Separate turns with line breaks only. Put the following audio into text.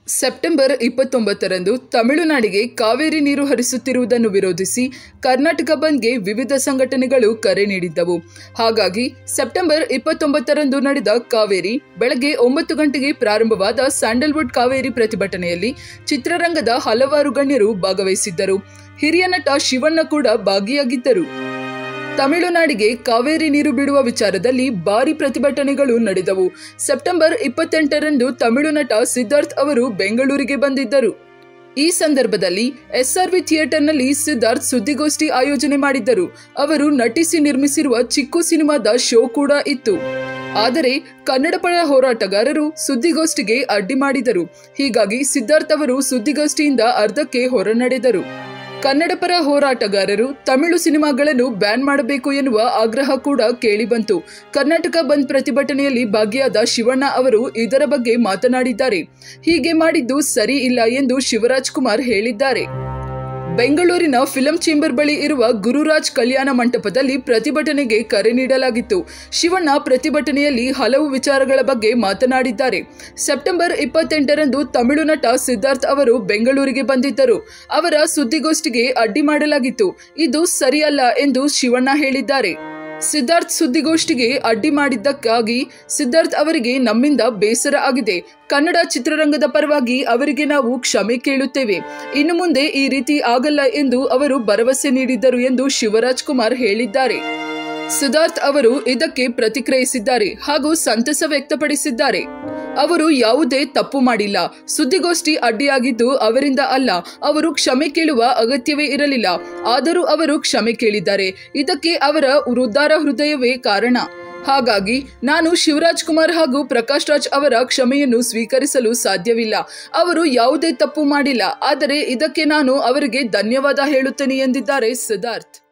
September ಇಪ್ಪತ್ತೊಂಬತ್ತರಂದು ತಮಿಳುನಾಡಿಗೆ ಕಾವೇರಿ ನೀರು ಹರಿಸುತ್ತಿರುವುದನ್ನು ವಿರೋಧಿಸಿ ಕರ್ನಾಟಕ ಬಂದ್ಗೆ ವಿವಿಧ ಸಂಘಟನೆಗಳು ಕರೆ ನೀಡಿದ್ದವು ಹಾಗಾಗಿ ಸೆಪ್ಟೆಂಬರ್ ಇಪ್ಪತ್ತೊಂಬತ್ತರಂದು ನಡೆದ ಕಾವೇರಿ ಬೆಳಗ್ಗೆ ಒಂಬತ್ತು ಗಂಟೆಗೆ ಪ್ರಾರಂಭವಾದ ಸ್ಯಾಂಡಲ್ವುಡ್ ಕಾವೇರಿ ಪ್ರತಿಭಟನೆಯಲ್ಲಿ ಚಿತ್ರರಂಗದ ಹಲವಾರು ಗಣ್ಯರು ಭಾಗವಹಿಸಿದ್ದರು ಹಿರಿಯ ನಟ ಶಿವಣ್ಣ ಕೂಡ ಭಾಗಿಯಾಗಿದ್ದರು ತಮಿಳುನಾಡಿಗೆ ಕಾವೇರಿ ನೀರು ಬಿಡುವ ವಿಚಾರದಲ್ಲಿ ಭಾರಿ ಪ್ರತಿಭಟನೆಗಳು ನಡೆದವು ಸೆಪ್ಟೆಂಬರ್ ಇಪ್ಪತ್ತೆಂಟರಂದು ತಮಿಳು ನಟ ಸಿದ್ಧಾರ್ಥ್ ಅವರು ಬೆಂಗಳೂರಿಗೆ ಬಂದಿದ್ದರು ಈ ಸಂದರ್ಭದಲ್ಲಿ ಎಸ್ಆರ್ವಿ ಥಿಯೇಟರ್ನಲ್ಲಿ ಸಿದ್ಧಾರ್ಥ್ ಸುದ್ದಿಗೋಷ್ಠಿ ಆಯೋಜನೆ ಮಾಡಿದ್ದರು ಅವರು ನಟಿಸಿ ನಿರ್ಮಿಸಿರುವ ಚಿಕ್ಕು ಸಿನಿಮಾದ ಶೋ ಕೂಡ ಇತ್ತು ಆದರೆ ಕನ್ನಡ ಪರ ಹೋರಾಟಗಾರರು ಸುದ್ದಿಗೋಷ್ಠಿಗೆ ಅಡ್ಡಿ ಮಾಡಿದರು ಹೀಗಾಗಿ ಸಿದ್ಧಾರ್ಥ್ ಅವರು ಸುದ್ದಿಗೋಷ್ಠಿಯಿಂದ ಅರ್ಧಕ್ಕೆ ಹೊರನಡೆದರು ಕನ್ನಡ ಪರ ಹೋರಾಟಗಾರರು ತಮಿಳು ಸಿನಿಮಾಗಳನ್ನು ಬ್ಯಾನ್ ಮಾಡಬೇಕು ಎನ್ನುವ ಆಗ್ರಹ ಕೂಡ ಕೇಳಿಬಂತು ಕರ್ನಾಟಕ ಬಂದ್ ಪ್ರತಿಭಟನೆಯಲ್ಲಿ ಭಾಗಿಯಾದ ಶಿವಣ್ಣ ಅವರು ಇದರ ಬಗ್ಗೆ ಮಾತನಾಡಿದ್ದಾರೆ ಹೀಗೆ ಮಾಡಿದ್ದು ಸರಿ ಇಲ್ಲ ಎಂದು ಶಿವರಾಜ್ ಕುಮಾರ್ ಹೇಳಿದ್ದಾರೆ ಬೆಂಗಳೂರಿನ ಫಿಲಂ ಚೇಂಬರ್ ಬಳಿ ಇರುವ ಗುರುರಾಜ್ ಕಲ್ಯಾಣ ಮಂಟಪದಲ್ಲಿ ಪ್ರತಿಭಟನೆಗೆ ಕರೆ ನೀಡಲಾಗಿತ್ತು ಶಿವಣ್ಣ ಪ್ರತಿಭಟನೆಯಲ್ಲಿ ಹಲವು ವಿಚಾರಗಳ ಬಗ್ಗೆ ಮಾತನಾಡಿದ್ದಾರೆ ಸೆಪ್ಟೆಂಬರ್ ಇಪ್ಪತ್ತೆಂಟರಂದು ತಮಿಳು ನಟ ಸಿದ್ಧಾರ್ಥ್ ಅವರು ಬೆಂಗಳೂರಿಗೆ ಬಂದಿದ್ದರು ಅವರ ಸುದ್ದಿಗೋಷ್ಠಿಗೆ ಅಡ್ಡಿ ಮಾಡಲಾಗಿತ್ತು ಇದು ಸರಿಯಲ್ಲ ಎಂದು ಶಿವಣ್ಣ ಹೇಳಿದ್ದಾರೆ ಸಿದ್ಧಾರ್ಥ್ ಸುದ್ದಿಗೋಷ್ಠಿಗೆ ಅಡ್ಡಿ ಮಾಡಿದ್ದಕ್ಕಾಗಿ ಸಿದ್ಧಾರ್ಥ್ ಅವರಿಗೆ ನಮ್ಮಿಂದ ಬೇಸರ ಆಗಿದೆ ಕನ್ನಡ ಚಿತ್ರರಂಗದ ಪರವಾಗಿ ಅವರಿಗೆ ನಾವು ಕ್ಷಮೆ ಕೇಳುತ್ತೇವೆ ಇನ್ನು ಮುಂದೆ ಈ ರೀತಿ ಆಗಲ್ಲ ಎಂದು ಅವರು ಭರವಸೆ ನೀಡಿದ್ದರು ಎಂದು ಶಿವರಾಜ್ ಕುಮಾರ್ ಹೇಳಿದ್ದಾರೆ ಸಿದ್ಧಾರ್ಥ್ ಅವರು ಇದಕ್ಕೆ ಪ್ರತಿಕ್ರಿಯಿಸಿದ್ದಾರೆ ಹಾಗೂ ಸಂತಸ ವ್ಯಕ್ತಪಡಿಸಿದ್ದಾರೆ ಅವರು ಯಾವುದೇ ತಪ್ಪು ಮಾಡಿಲ್ಲ ಸುದ್ದಿಗೋಷ್ಠಿ ಅಡ್ಡಿಯಾಗಿದ್ದು ಅವರಿಂದ ಅಲ್ಲ ಅವರು ಕ್ಷಮೆ ಕೇಳುವ ಅಗತ್ಯವೇ ಇರಲಿಲ್ಲ ಆದರೂ ಅವರು ಕ್ಷಮೆ ಕೇಳಿದ್ದಾರೆ ಇದಕ್ಕೆ ಅವರ ವೃದ್ಧಾರ ಹೃದಯವೇ ಕಾರಣ ಹಾಗಾಗಿ ನಾನು ಶಿವರಾಜ್ ಕುಮಾರ್ ಹಾಗೂ ಪ್ರಕಾಶ್ ರಾಜ್ ಅವರ ಕ್ಷಮೆಯನ್ನು ಸ್ವೀಕರಿಸಲು ಸಾಧ್ಯವಿಲ್ಲ ಅವರು ಯಾವುದೇ ತಪ್ಪು ಮಾಡಿಲ್ಲ ಆದರೆ ಇದಕ್ಕೆ ನಾನು ಅವರಿಗೆ ಧನ್ಯವಾದ ಹೇಳುತ್ತೇನೆ ಎಂದಿದ್ದಾರೆ ಸಿದ್ಧಾರ್ಥ್